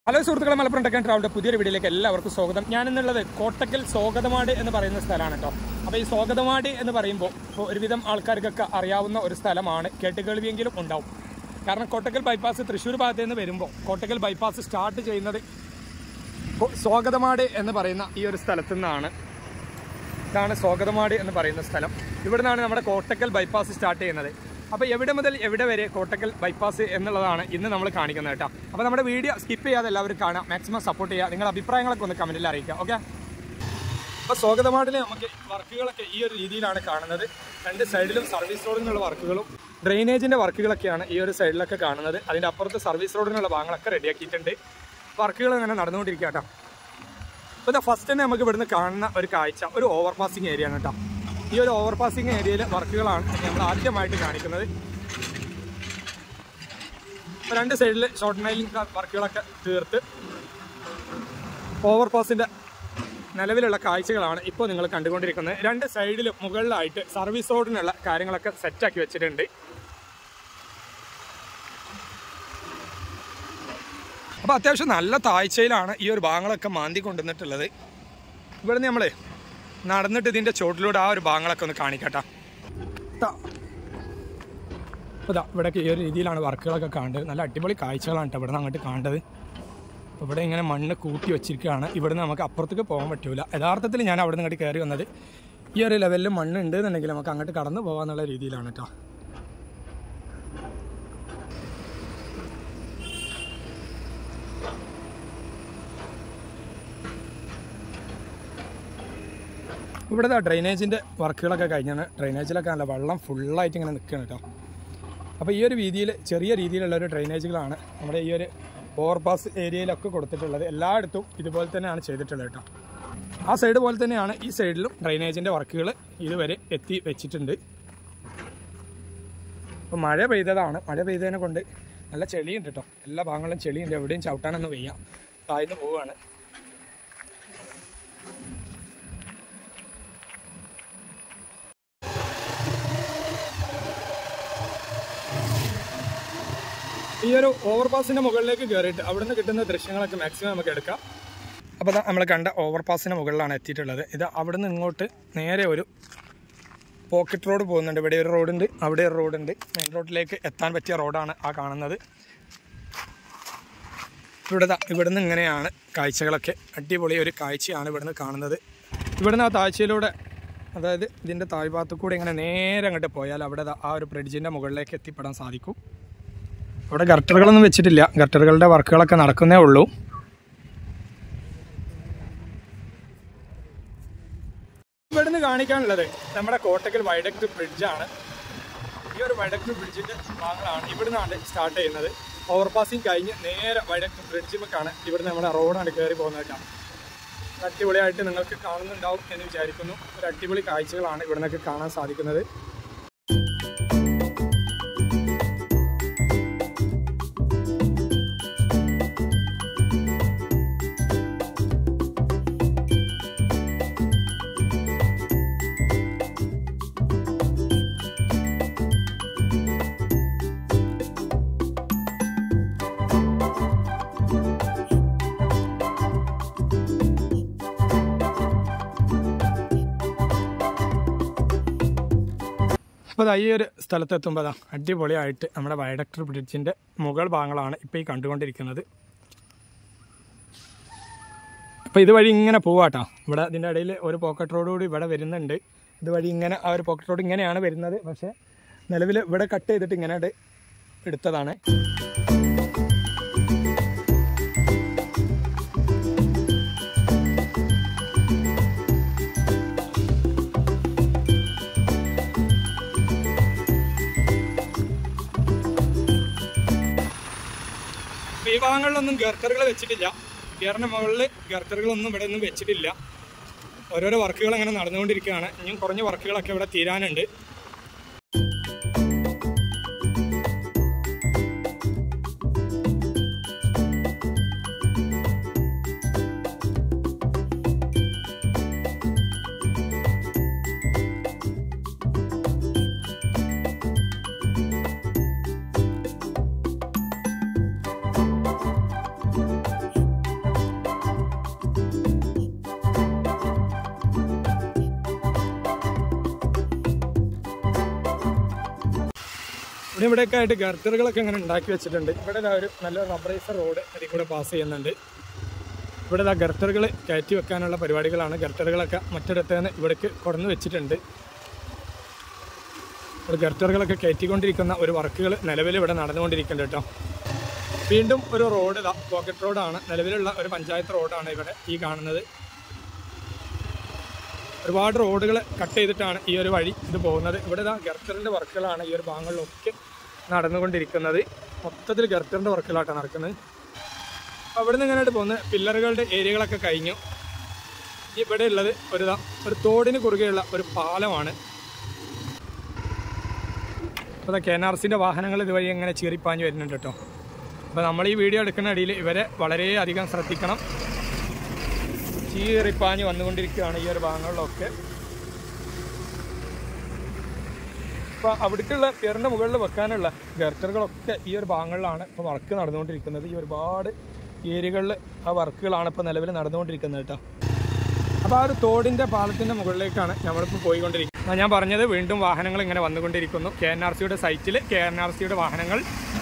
Hello സുഹൃത്തുക്കളെ മലപ്പുറം ടെക്കൻ ട്രാവലിന്റെ പുതിയൊരു വീഡിയോയിലേക്ക് എല്ലാവർക്കും സ്വാഗതം ഞാൻ എന്നുള്ളത് കോട്ടക്കൽ സ്വാഗതമാട് എന്ന് പറയുന്ന സ്ഥലമാണ് കേട്ടോ അപ്പോൾ ഈ സ്വാഗതമാട് എന്ന് പറയുമ്പോൾ ഇപ്പോൾ ഒരുവിധം ആൾക്കാർക്കൊക്കെ അറിയാവുന്ന ഒരു സ്ഥലമാണ് കേട്ടുകേൾവിയെങ്കിലും ഉണ്ടാവും കാരണം കോട്ടക്കൽ ബൈപ്പാസ് തൃശ്ശൂർ ഭാഗത്ത് നിന്ന് വരുമ്പോൾ കോട്ടക്കൽ ബൈപ്പാസ് സ്റ്റാർട്ട് ചെയ്യുന്നത് ഇപ്പോൾ സ്വാഗതമാട് എന്ന് പറയുന്ന ഈ ഒരു സ്ഥലത്തു നിന്നാണ് ഇതാണ് സ്വാഗതമാട് എന്ന് പറയുന്ന സ്ഥലം ഇവിടെ നിന്നാണ് നമ്മുടെ കോട്ടക്കൽ ബൈപ്പാസ് സ്റ്റാർട്ട് ചെയ്യുന്നത് അപ്പോൾ എവിടെ മുതൽ എവിടെ വരെ കോട്ടക്കൽ ബൈപ്പാസ് എന്നുള്ളതാണ് ഇന്ന് നമ്മൾ കാണിക്കുന്നത് കേട്ടോ അപ്പോൾ നമ്മുടെ വീഡിയോ സ്കിപ്പ് ചെയ്യാതെ എല്ലാവരും കാണാം മാക്സിമം സപ്പോർട്ട് ചെയ്യുക നിങ്ങളുടെ അഭിപ്രായങ്ങളൊക്കെ ഒന്ന് കമൻറ്റിൽ അറിയിക്കുക ഓക്കെ അപ്പോൾ സ്വാഗതമാടിൽ നമുക്ക് വർക്കുകളൊക്കെ ഈ ഒരു രീതിയിലാണ് കാണുന്നത് രണ്ട് സൈഡിലും സർവീസ് റോഡിനുള്ള വർക്കുകളും ഡ്രെയിനേജിൻ്റെ വർക്കുകളൊക്കെയാണ് ഈ ഒരു സൈഡിലൊക്കെ കാണുന്നത് അതിൻ്റെ അപ്പുറത്ത് സർവീസ് റോഡിനുള്ള ഭാഗങ്ങളൊക്കെ റെഡിയാക്കിയിട്ടുണ്ട് വർക്കുകൾ അങ്ങനെ നടന്നുകൊണ്ടിരിക്കുക കേട്ടോ അപ്പോൾ ഇതാ ഫസ്റ്റ് തന്നെ നമുക്ക് ഇവിടുന്ന് കാണുന്ന ഒരു കാഴ്ച ഒരു ഓവർ പാസിങ് ഏരിയ ആണ് കേട്ടോ ഈ ഒരു ഓവർ പാസിങ് ഏരിയയിലെ വർക്കുകളാണ് നമ്മൾ ആദ്യമായിട്ട് കാണിക്കുന്നത് ഇപ്പോൾ രണ്ട് സൈഡിൽ ഷോർട്ട് നൈലിംഗ് വർക്കുകളൊക്കെ തീർത്ത് ഓവർ പാസിൻ്റെ നിലവിലുള്ള കാഴ്ചകളാണ് ഇപ്പോൾ നിങ്ങൾ കണ്ടുകൊണ്ടിരിക്കുന്നത് രണ്ട് സൈഡിലും മുകളിലായിട്ട് സർവീസ് റോഡിനുള്ള കാര്യങ്ങളൊക്കെ സെറ്റാക്കി വെച്ചിട്ടുണ്ട് അപ്പോൾ അത്യാവശ്യം നല്ല താഴ്ചയിലാണ് ഈ ഒരു ഭാഗങ്ങളൊക്കെ മാന്തി കൊണ്ടുവന്നിട്ടുള്ളത് ഇവിടെ നമ്മൾ നടന്നിട്ട് ഇതിൻ്റെ ചോട്ടിലൂടെ ആ ഒരു ഭാഗങ്ങളൊക്കെ ഒന്ന് കാണിക്കട്ടെ ട്ടാ. അപ്പോൾ ഇതാ ഇവിടെയൊക്കെ ഈ ഒരു രീതിയിലാണ് വർക്കുകളൊക്കെ കാണേണ്ടത് നല്ല അടിപൊളി കാഴ്ചകളാണ് കേട്ടോ ഇവിടെ നിന്ന് അങ്ങോട്ട് കാണേണ്ടത് അപ്പോൾ ഇവിടെ ഇങ്ങനെ മണ്ണ് കൂട്ടി വെച്ചിരിക്കുകയാണ് ഇവിടുന്ന് നമുക്ക് അപ്പുറത്തേക്ക് പോകാൻ പറ്റൂല യഥാർത്ഥത്തിൽ ഞാൻ അവിടെ നിന്ന് ഇങ്ങോട്ട് കയറി വന്നത് ഈ ഒരു ലെവലിൽ മണ്ണ് ഉണ്ട് എന്നുണ്ടെങ്കിൽ നമുക്ക് അങ്ങോട്ട് കടന്നു പോകാന്നുള്ള രീതിയിലാണ് കേട്ടോ ഇവിടെ ദാ ഡ്രെയിനേജിൻ്റെ വർക്കുകളൊക്കെ കഴിഞ്ഞാണ് ഡ്രെയിനേജിലൊക്കെ നല്ല വെള്ളം ഫുള്ളായിട്ട് ഇങ്ങനെ നിൽക്കുകയാണ് കേട്ടോ അപ്പോൾ ഈ ഒരു രീതിയിൽ ചെറിയ രീതിയിലുള്ള ഒരു ഡ്രെയിനേജുകളാണ് നമ്മുടെ ഈ ഒരു ഓവർപാസ് ഏരിയയിലൊക്കെ കൊടുത്തിട്ടുള്ളത് എല്ലായിടത്തും ഇതുപോലെ തന്നെയാണ് ചെയ്തിട്ടുള്ളത് കേട്ടോ ആ സൈഡ് പോലെ തന്നെയാണ് ഈ സൈഡിലും ഡ്രെയിനേജിൻ്റെ വർക്കുകൾ ഇതുവരെ എത്തി വെച്ചിട്ടുണ്ട് അപ്പോൾ മഴ പെയ്തതാണ് മഴ പെയ്തതിനെ കൊണ്ട് നല്ല ചെളിയുണ്ട് കേട്ടോ എല്ലാ ഭാഗങ്ങളിലും ചെളിയുണ്ട് എവിടെയും ചവിട്ടാനൊന്നും വയ്യ താഴ്ന്നു പോവുകയാണ് ഈ ഒരു ഓവർപാസിന്റെ മുകളിലേക്ക് കയറിയിട്ട് അവിടുന്ന് കിട്ടുന്ന ദൃശ്യങ്ങളൊക്കെ മാക്സിമം നമുക്ക് എടുക്കാം അപ്പോൾ നമ്മൾ കണ്ട ഓവർപാസിന് മുകളിലാണ് എത്തിയിട്ടുള്ളത് ഇത് അവിടുന്ന് ഇങ്ങോട്ട് നേരെ ഒരു പോക്കറ്റ് റോഡ് പോകുന്നുണ്ട് ഇവിടെ ഒരു റോഡുണ്ട് അവിടെ ഒരു റോഡുണ്ട് മെയിൻ റോഡിലേക്ക് എത്താൻ പറ്റിയ റോഡാണ് ആ കാണുന്നത് ഇവിടെ ദാ ഇവിടുന്ന് ഇങ്ങനെയാണ് കാഴ്ചകളൊക്കെ അടിപൊളി ഒരു കാഴ്ചയാണ് ഇവിടുന്ന് കാണുന്നത് ഇവിടുന്ന് ആ താഴ്ചയിലൂടെ അതായത് ഇതിൻ്റെ താഴ്ഭാഗത്തു കൂടെ ഇങ്ങനെ നേരെ അങ്ങോട്ട് പോയാൽ അവിടെ ദാ ആ ഒരു ബ്രിഡ്ജിൻ്റെ മുകളിലേക്ക് എത്തിപ്പെടാൻ സാധിക്കും ഇവിടെ ഗർട്ടറുകളൊന്നും വെച്ചിട്ടില്ല ഗർട്ടറുകളുടെ വർക്കുകളൊക്കെ നടക്കുന്നേ ഉള്ളൂ ഇവിടുന്ന് കാണിക്കാനുള്ളത് നമ്മുടെ കോട്ടക്കൽ വൈഡക്ട് ബ്രിഡ്ജാണ് ഈ ഒരു വൈഡക്ട് ബ്രിഡ്ജിന്റെ ഭാഗങ്ങളാണ് ഇവിടുന്നാണ് സ്റ്റാർട്ട് ചെയ്യുന്നത് ഓവർപാസിങ് കഴിഞ്ഞ് നേരെ വൈഡക്ട് ബ്രിഡ്ജിമൊക്കെയാണ് ഇവിടുന്ന് നമ്മുടെ റോഡാണ് കയറി പോകുന്നത് കേട്ടോ അടിപൊളിയായിട്ട് നിങ്ങൾക്ക് കാണുന്നുണ്ടാവും എന്ന് വിചാരിക്കുന്നു ഒരു അടിപൊളി കാഴ്ചകളാണ് ഇവിടുന്നൊക്കെ കാണാൻ സാധിക്കുന്നത് അപ്പോൾ ഈ ഒരു സ്ഥലത്തെത്തുമ്പോൾ അതാ അടിപൊളിയായിട്ട് നമ്മുടെ വയഡക്ടർ ബ്രിഡ്ജിൻ്റെ മുകൾ ഭാഗങ്ങളാണ് ഇപ്പോൾ ഈ കണ്ടുകൊണ്ടിരിക്കുന്നത് അപ്പോൾ ഇതുവഴി ഇങ്ങനെ പോവാട്ടോ ഇവിടെ ഇതിൻ്റെ ഇടയിൽ ഒരു പോക്കറ്റ് റോഡ് കൂടി ഇവിടെ വരുന്നുണ്ട് ഇതുവഴി ഇങ്ങനെ ആ ഒരു പോക്കറ്റ് റോഡ് ഇങ്ങനെയാണ് വരുന്നത് പക്ഷേ നിലവിൽ ഇവിടെ കട്ട് ചെയ്തിട്ട് ഇങ്ങനെ അങ്ങട് എടുത്തതാണ് അപ്പോൾ ഈ ഭാഗങ്ങളിലൊന്നും ഗർട്ടറുകൾ വെച്ചിട്ടില്ല ഗിയറിൻ്റെ മുകളിൽ ഗർട്ടറുകളൊന്നും ഇവിടെ ഒന്നും വെച്ചിട്ടില്ല ഓരോരോ വർക്കുകൾ അങ്ങനെ നടന്നുകൊണ്ടിരിക്കുകയാണ് ഇനിയും കുറഞ്ഞ വർക്കുകളൊക്കെ ഇവിടെ തീരാനുണ്ട് ഇവിടെ ഇവിടെയൊക്കെ ആയിട്ട് ഗർത്തറുകളൊക്കെ ഇങ്ങനെ ഉണ്ടാക്കി വെച്ചിട്ടുണ്ട് ഇവിടെ ദാ ഒരു നല്ല റബ്ബറൈസർ റോഡ് അതിൽ കൂടെ പാസ് ചെയ്യുന്നുണ്ട് ഇവിടെ ദാ ഗർത്തറുകൾ കയറ്റി വെക്കാനുള്ള പരിപാടികളാണ് ഗർത്തറുകളൊക്കെ മറ്റിടത്ത് നിന്ന് ഇവിടേക്ക് കൊടന്ന് വെച്ചിട്ടുണ്ട് ഇവിടെ ഗർത്തറുകളൊക്കെ കയറ്റിക്കൊണ്ടിരിക്കുന്ന ഒരു വർക്കുകൾ നിലവിൽ ഇവിടെ നടന്നുകൊണ്ടിരിക്കുന്നുണ്ട് കേട്ടോ വീണ്ടും ഒരു റോഡ് ഇതാ പോക്കറ്റ് റോഡാണ് നിലവിലുള്ള ഒരു പഞ്ചായത്ത് റോഡാണ് ഇവിടെ ഈ കാണുന്നത് ഒരുപാട് റോഡുകൾ കട്ട് ചെയ്തിട്ടാണ് ഈ ഒരു വഴി ഇത് പോകുന്നത് ഇവിടെ ഇതാ ഗർത്തറിൻ്റെ വർക്കുകളാണ് ഈ ഒരു ഭാഗങ്ങളിലൊക്കെ നടന്നുകൊണ്ടിരിക്കുന്നത് മൊത്തത്തിൽ ഗർത്തറിൻ്റെ വർക്കുകളായിട്ടാണ് നടക്കുന്നത് അപ്പോൾ അവിടെ നിന്ന് ഇങ്ങനെയായിട്ട് പോകുന്നത് പില്ലറുകളുടെ ഏരിയകളൊക്കെ കഴിഞ്ഞു ഇനി ഇവിടെ ഉള്ളത് ഒരു ദാ ഒരു തോടിന് കുറുകെയുള്ള ഒരു പാലമാണ് അപ്പോൾ കെ എൻ ആർ സിൻ്റെ വാഹനങ്ങൾ ഇതുവഴി ഇങ്ങനെ ചീറിപ്പാഞ്ഞ് വരുന്നുണ്ട് കേട്ടോ അപ്പോൾ നമ്മൾ ഈ വീഡിയോ എടുക്കുന്ന ഇടയിൽ ഇവരെ വളരെയധികം ശ്രദ്ധിക്കണം ചീറിപ്പാഞ്ഞ് വന്നുകൊണ്ടിരിക്കുകയാണ് ഈ ഒരു ഭാഗങ്ങളിലൊക്കെ അപ്പോൾ അവിടേക്കുള്ള പിയറിൻ്റെ മുകളിൽ വെക്കാനുള്ള ഗർട്ടറുകളൊക്കെ ഈ ഒരു ഭാഗങ്ങളിലാണ് ഇപ്പോൾ വർക്ക് നടന്നുകൊണ്ടിരിക്കുന്നത് ഈ ഒരുപാട് ഏരിയകളിൽ ആ വർക്കുകളാണ് ഇപ്പോൾ നിലവിൽ നടന്നുകൊണ്ടിരിക്കുന്നത് കേട്ടോ അപ്പോൾ ആ ഒരു തോടിൻ്റെ പാലത്തിൻ്റെ മുകളിലേക്കാണ് നമ്മളിപ്പോൾ പോയിക്കൊണ്ടിരിക്കുന്നത് ആ ഞാൻ പറഞ്ഞത് വീണ്ടും വാഹനങ്ങൾ ഇങ്ങനെ വന്നുകൊണ്ടിരിക്കുന്നു കെ എൻ ആർ സിയുടെ സൈറ്റിൽ കെ എൻ ആർ സിയുടെ വാഹനങ്ങൾ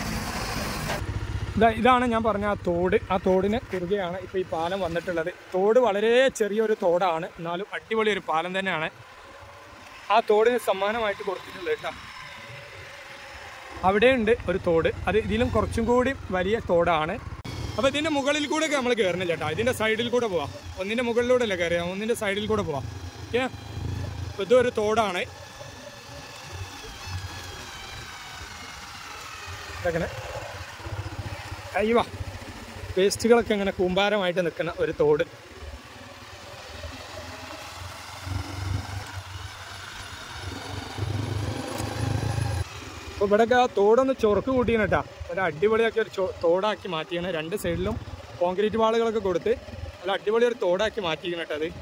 ഇതാ ഇതാണ് ഞാൻ പറഞ്ഞ ആ തോട് ആ തോടിന് കുറുകെയാണ് ഇപ്പോൾ ഈ പാലം വന്നിട്ടുള്ളത് തോട് വളരെ ചെറിയൊരു തോടാണ് എന്നാലും അടിപൊളി ഒരു പാലം തന്നെയാണ് ആ തോടിന് സമ്മാനമായിട്ട് കൊടുത്തിട്ടുള്ളത് കേട്ടോ അവിടെയുണ്ട് ഒരു തോട് അത് ഇതിലും കുറച്ചും കൂടി വലിയ തോടാണ് അപ്പോൾ ഇതിൻ്റെ മുകളിൽ കൂടെ നമ്മൾ കയറുന്നില്ല കേട്ടോ ഇതിൻ്റെ സൈഡിൽ കൂടെ പോവാം ഒന്നിൻ്റെ മുകളിലൂടെ അല്ല കയറിയാൽ ഒന്നിൻ്റെ സൈഡിൽ കൂടെ പോവാം ഓക്കെ ഇതൊരു തോടാണ് ഇതങ്ങനെ അയ്യോ വേസ്റ്റുകളൊക്കെ ഇങ്ങനെ കൂമ്പാരമായിട്ട് നിൽക്കുന്ന ഒരു തോട് അപ്പോൾ ഇവിടെയൊക്കെ ആ തോടൊന്ന് ചൊറുക്ക് കൂട്ടിയാണ് കേട്ടോ ഒരു അടിപൊളിയാക്കി ഒരു ചോ- തോടാക്കി മാറ്റിയാണ് രണ്ട് സൈഡിലും കോൺക്രീറ്റ് വാളുകളൊക്കെ കൊടുത്ത് നല്ല അടിപൊളി ഒരു തോടാക്കി മാറ്റിയിരിക്കണം കേട്ടോ അത്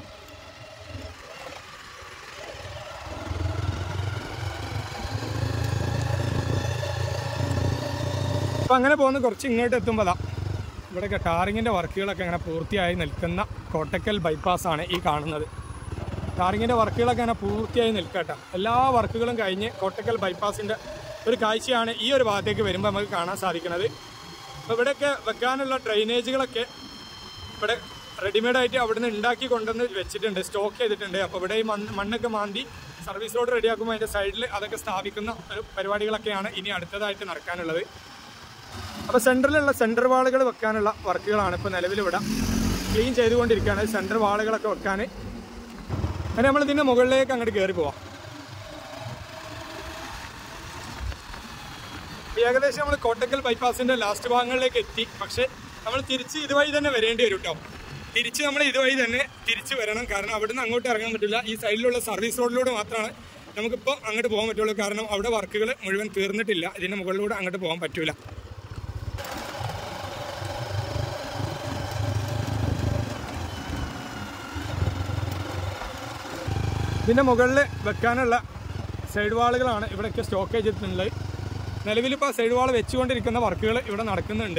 അപ്പം അങ്ങനെ പോകുന്ന കുറച്ച് ഇങ്ങോട്ട് എത്തുമ്പോൾ ദാ ഇവിടെയൊക്കെ ടാറിങ്ങിൻ്റെ വർക്കുകളൊക്കെ അങ്ങനെ പൂർത്തിയായി നിൽക്കുന്ന കോട്ടക്കൽ ബൈപ്പാസാണ് ഈ കാണുന്നത് ടാറിങ്ങിൻ്റെ വർക്കുകളൊക്കെ അങ്ങനെ പൂർത്തിയായി നിൽക്കട്ടെ എല്ലാ വർക്കുകളും കഴിഞ്ഞ് കോട്ടക്കൽ ബൈപ്പാസിൻ്റെ ഒരു കാഴ്ചയാണ് ഈ ഒരു ഭാഗത്തേക്ക് വരുമ്പോൾ നമുക്ക് കാണാൻ സാധിക്കുന്നത് അപ്പോൾ ഇവിടെയൊക്കെ വെക്കാനുള്ള ഡ്രെയിനേജുകളൊക്കെ ഇവിടെ റെഡിമെയ്ഡ് ആയിട്ട് അവിടുന്ന് ഉണ്ടാക്കി കൊണ്ടുവന്ന് വെച്ചിട്ടുണ്ട് സ്റ്റോക്ക് ചെയ്തിട്ടുണ്ട് അപ്പോൾ ഇവിടെ ഈ മണ്ണ് മണ്ണൊക്കെ മാന്തി സർവീസ് റോഡ് റെഡിയാക്കുമ്പോൾ അതിൻ്റെ സൈഡിൽ അതൊക്കെ സ്ഥാപിക്കുന്ന ഒരു പരിപാടികളൊക്കെയാണ് ഇനി അടുത്തതായിട്ട് നടക്കാനുള്ളത് അപ്പോൾ സെൻറ്ററിലുള്ള സെൻറ്റർ വാളുകൾ വെക്കാനുള്ള വർക്കുകളാണ് ഇപ്പോൾ നിലവിൽ ഇവിടെ ക്ലീൻ ചെയ്തുകൊണ്ടിരിക്കുകയാണ് സെൻറ്റർ വാളുകളൊക്കെ വെക്കാൻ അങ്ങനെ നമ്മൾ ഇതിൻ്റെ മുകളിലേക്ക് അങ്ങോട്ട് കയറി പോവാം ഏകദേശം നമ്മൾ കോട്ടക്കൽ ബൈപ്പാസിന്റെ ലാസ്റ്റ് ഭാഗങ്ങളിലേക്ക് എത്തി പക്ഷെ നമ്മൾ തിരിച്ച് ഇതുവഴി തന്നെ വരേണ്ടി വരും കേട്ടോ തിരിച്ച് നമ്മൾ ഇതുവഴി തന്നെ തിരിച്ച് വരണം കാരണം അവിടുന്ന് അങ്ങോട്ട് ഇറങ്ങാൻ പറ്റില്ല ഈ സൈഡിലുള്ള സർവീസ് റോഡിലൂടെ മാത്രമാണ് നമുക്കിപ്പോൾ അങ്ങോട്ട് പോകാൻ പറ്റുള്ളൂ കാരണം അവിടെ വർക്കുകൾ മുഴുവൻ തീർന്നിട്ടില്ല ഇതിന്റെ മുകളിലൂടെ അങ്ങോട്ട് പോകാൻ പറ്റൂല ഇതിന്റെ മുകളിൽ വെക്കാനുള്ള സൈഡ് വാളുകളാണ് ഇവിടെയൊക്കെ സ്റ്റോക്ക് ചെയ്തിട്ടുള്ളത് നിലവിലിപ്പോൾ സൈഡ് വാൾ വെച്ചുകൊണ്ടിരിക്കുന്ന വർക്കുകൾ ഇവിടെ നടക്കുന്നുണ്ട്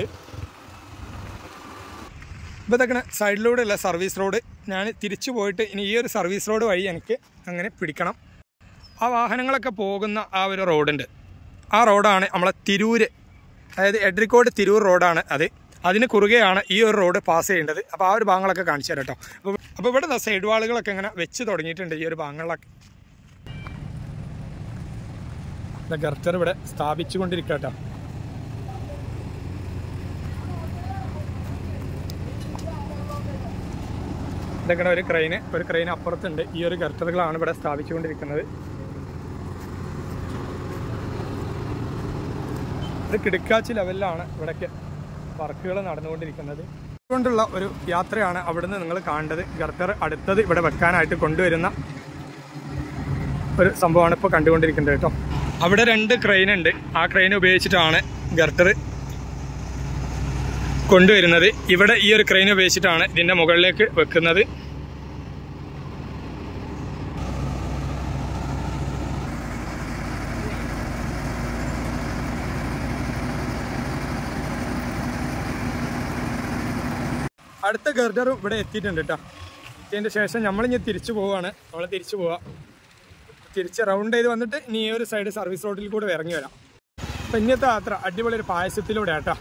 ഇപ്പോൾ ഇതൊക്കെ സൈഡിലൂടെയുള്ള സർവീസ് റോഡ് ഞാൻ തിരിച്ചു പോയിട്ട് ഇനി ഈ ഒരു സർവീസ് റോഡ് വഴി എനിക്ക് അങ്ങനെ പിടിക്കണം ആ വാഹനങ്ങളൊക്കെ പോകുന്ന ആ ഒരു റോഡുണ്ട് ആ റോഡാണ് നമ്മളെ തിരൂര് അതായത് എഡ്രിക്കോട് തിരൂർ റോഡാണ് അത് അതിന് കുറുകെയാണ് ഈ ഒരു റോഡ് പാസ് ചെയ്യേണ്ടത് അപ്പോൾ ആ ഒരു ഭാഗങ്ങളൊക്കെ കാണിച്ചു തരാം കേട്ടോ അപ്പോൾ അപ്പോൾ ഇവിടെ ദാ സൈഡ് വാളുകളൊക്കെ ഇങ്ങനെ വെച്ച് തുടങ്ങിയിട്ടുണ്ട് ഈ ഒരു ഭാഗങ്ങളിലൊക്കെ ഗർട്ടർ ഇവിടെ സ്ഥാപിച്ചു കൊണ്ടിരിക്കട്ടോ ഇതൊക്കെ ഒരു ക്രെയിന് ഒരു ക്രെയിൻ അപ്പുറത്തുണ്ട് ഈ ഒരു ഗർട്ടറുകളാണ് ഇവിടെ സ്ഥാപിച്ചുകൊണ്ടിരിക്കുന്നത് ഇത് കിടക്കാച്ചി ലെവലിലാണ് ഇവിടേക്ക് വർക്കുകൾ നടന്നുകൊണ്ടിരിക്കുന്നത് കൊണ്ടുള്ള ഒരു യാത്രയാണ് അവിടുന്ന് നിങ്ങൾ കാണേണ്ടത് ഗർട്ടർ അടുത്തത് ഇവിടെ വെക്കാനായിട്ട് കൊണ്ടുവരുന്ന ഒരു സംഭവമാണ് ഇപ്പോൾ കണ്ടുകൊണ്ടിരിക്കുന്നത് കേട്ടോ അവിടെ രണ്ട് ക്രെയിൻ ഉണ്ട് ആ ക്രെയിൻ ഉപയോഗിച്ചിട്ടാണ് ഗർട്ടർ കൊണ്ടുവരുന്നത് ഇവിടെ ഈ ഒരു ക്രെയിൻ ഉപയോഗിച്ചിട്ടാണ് ഇതിന്റെ മുകളിലേക്ക് വെക്കുന്നത് അടുത്ത ഗർഡറും ഇവിടെ എത്തിയിട്ടുണ്ട് കേട്ടോ ഇതിന്റെ ശേഷം നമ്മളിനി തിരിച്ചു പോവാണ് നമ്മൾ തിരിച്ചു പോവാ തിരിച്ച് റൗണ്ട് ചെയ്ത് വന്നിട്ട് ഇനി ഈ ഒരു സൈഡ് സർവീസ് റോഡിൽ കൂടെ ഇറങ്ങി വരാം അപ്പം ഇന്നത്തെ യാത്ര അടിപൊളി ഒരു പായസത്തിലൂടെ കേട്ടോ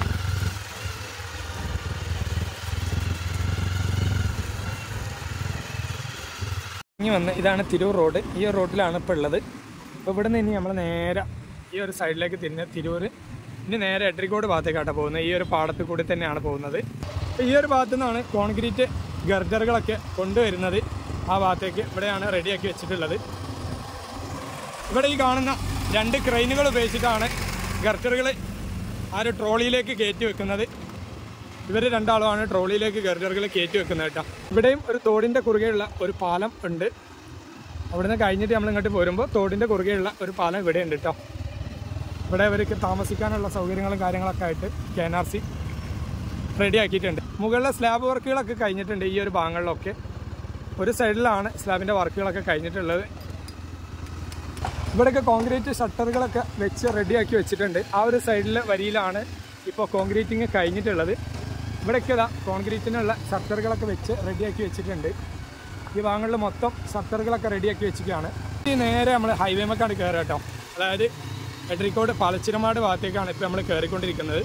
ഇനി വന്ന് ഇതാണ് തിരൂർ റോഡ് ഈ ഒരു റോഡിലാണ് ഇപ്പോൾ ഉള്ളത് അപ്പോൾ ഇവിടെ നിന്ന് ഇനി നമ്മൾ നേരെ ഈ ഒരു സൈഡിലേക്ക് തിരിഞ്ഞ് തിരൂർ ഇനി നേരെ എട്രിക്കോട് ഭാഗത്തേക്കാട്ടോ പോകുന്നത് ഈ ഒരു പാടത്ത് കൂടി തന്നെയാണ് പോകുന്നത് അപ്പോൾ ഈ ഒരു ഭാഗത്തു നിന്നാണ് കോൺക്രീറ്റ് ഗർജറുകളൊക്കെ കൊണ്ടുവരുന്നത് ആ ഭാഗത്തേക്ക് ഇവിടെയാണ് റെഡിയാക്കി വെച്ചിട്ടുള്ളത് ഇവിടെ ഈ കാണുന്ന രണ്ട് ക്രെയിനുകൾ ഉപയോഗിച്ചിട്ടാണ് ഗർജറുകൾ ആ ഒരു ട്രോളിയിലേക്ക് കയറ്റി വെക്കുന്നത് ഇവർ രണ്ടാളുമാണ് ട്രോളിയിലേക്ക് ഗർജറുകൾ കയറ്റി വെക്കുന്നത് കേട്ടോ ഇവിടെയും ഒരു തോടിൻ്റെ കുറുകെയുള്ള ഒരു പാലം ഉണ്ട് അവിടുന്ന് കഴിഞ്ഞിട്ട് നമ്മൾ ഇങ്ങോട്ട് പോരുമ്പോൾ തോടിൻ്റെ കുറുകെയുള്ള ഒരു പാലം ഇവിടെ ഉണ്ട് കേട്ടോ ഇവിടെ അവർക്ക് താമസിക്കാനുള്ള സൗകര്യങ്ങളും കാര്യങ്ങളൊക്കെ ആയിട്ട് K N R C ready ആക്കിയിട്ടുണ്ട് മുകളിലെ സ്ലാബ് വർക്കുകളൊക്കെ കഴിഞ്ഞിട്ടുണ്ട് ഈ ഒരു ഭാഗങ്ങളിലൊക്കെ ഒരു സൈഡിലാണ് സ്ലാബിൻ്റെ വർക്കുകളൊക്കെ കഴിഞ്ഞിട്ടുള്ളത് ഇവിടെയൊക്കെ കോൺക്രീറ്റ് ഷട്ടറുകളൊക്കെ വെച്ച് റെഡിയാക്കി വെച്ചിട്ടുണ്ട് ആ ഒരു സൈഡിലെ വരിയിലാണ് ഇപ്പോൾ കോൺക്രീറ്റിങ് കഴിഞ്ഞിട്ടുള്ളത് ഇവിടെയൊക്കെ ഇതാ കോൺക്രീറ്റിനുള്ള ഷട്ടറുകളൊക്കെ വെച്ച് റെഡിയാക്കി വെച്ചിട്ടുണ്ട് ഈ ഭാഗങ്ങളിൽ മൊത്തം ഷട്ടറുകളൊക്കെ റെഡിയാക്കി വെച്ചിരിക്കുകയാണ് ഈ നേരെ നമ്മൾ ഹൈവേമക്കാണ് കയറുക കേട്ടോ അതായത് എട്രിക്കോട് പാലച്ചിരമാട് ഭാഗത്തേക്കാണ് ഇപ്പോൾ നമ്മൾ കയറിക്കൊണ്ടിരിക്കുന്നത്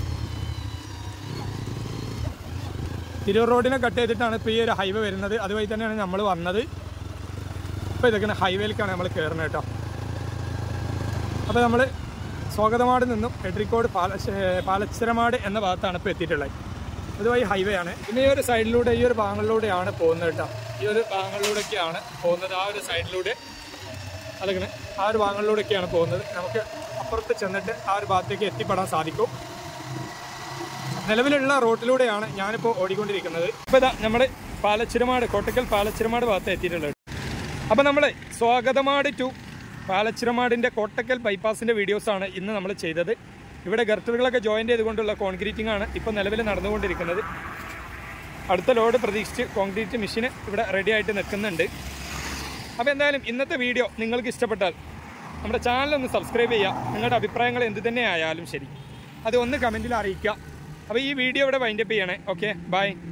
തിരൂർ റോഡിനെ കട്ട് ചെയ്തിട്ടാണ് ഇപ്പോൾ ഈ ഒരു ഹൈവേ വരുന്നത് അതുവഴി തന്നെയാണ് നമ്മൾ വന്നത് ഇപ്പോൾ ഇതൊക്കെയാണ് ഹൈവേയിലേക്കാണ് നമ്മൾ കയറുന്നത് കേട്ടോ അപ്പോൾ നമ്മൾ സ്വാഗതമാട് നിന്നും എട്രിക്കോട് പാല പാലച്ചിരമാട് എന്ന ഭാഗത്താണ് ഇപ്പോൾ എത്തിയിട്ടുള്ളത് അതുവഴി ഹൈവേ ആണ് പിന്നെ ഈ ഒരു സൈഡിലൂടെ ഈ ഒരു ഭാഗങ്ങളിലൂടെയാണ് പോകുന്നത് കേട്ടോ ഈ ഒരു ഭാഗങ്ങളിലൂടെയൊക്കെയാണ് പോകുന്നത് ആ ഒരു സൈഡിലൂടെ അതൊക്കെ ആ ഒരു ഭാഗങ്ങളിലൂടെയൊക്കെയാണ് പോകുന്നത് നമുക്ക് അപ്പുറത്ത് ചെന്നിട്ട് ആ ഒരു ഭാഗത്തേക്ക് എത്തിപ്പെടാൻ സാധിക്കും നിലവിലുള്ള റോട്ടിലൂടെയാണ് ഞാനിപ്പോൾ ഓടിക്കൊണ്ടിരിക്കുന്നത് ഇപ്പോൾ ഇതാ നമ്മൾ പാലച്ചിരമാട് കോട്ടക്കൽ പാലച്ചിരമാട് ഭാഗത്ത് എത്തിയിട്ടുള്ളത് അപ്പോൾ നമ്മൾ സ്വാഗതമാട് ടു പാലച്ചിരമാടിൻ്റെ കോട്ടക്കൽ ബൈപ്പാസിൻ്റെ വീഡിയോസാണ് ഇന്ന് നമ്മൾ ചെയ്തത് ഇവിടെ ഗർട്ടറുകളൊക്കെ ജോയിൻ്റ് ചെയ്തുകൊണ്ടുള്ള കോൺക്രീറ്റിംഗ് ആണ് ഇപ്പോൾ നിലവിൽ നടന്നുകൊണ്ടിരിക്കുന്നത് അടുത്ത ലോഡ് പ്രതീക്ഷിച്ച് കോൺക്രീറ്റ് മെഷീൻ ഇവിടെ റെഡി ആയിട്ട് നിൽക്കുന്നുണ്ട് അപ്പോൾ എന്തായാലും ഇന്നത്തെ വീഡിയോ നിങ്ങൾക്ക് ഇഷ്ടപ്പെട്ടാൽ നമ്മുടെ ചാനൽ ഒന്ന് സബ്സ്ക്രൈബ് ചെയ്യുക നിങ്ങളുടെ അഭിപ്രായങ്ങൾ എന്ത് തന്നെ ആയാലും ശരി അത് ഒന്ന് കമൻറ്റിൽ അറിയിക്കുക അപ്പോൾ ഈ വീഡിയോ ഇവിടെ വൈൻഡപ്പ് ചെയ്യണേ ഓക്കെ ബൈ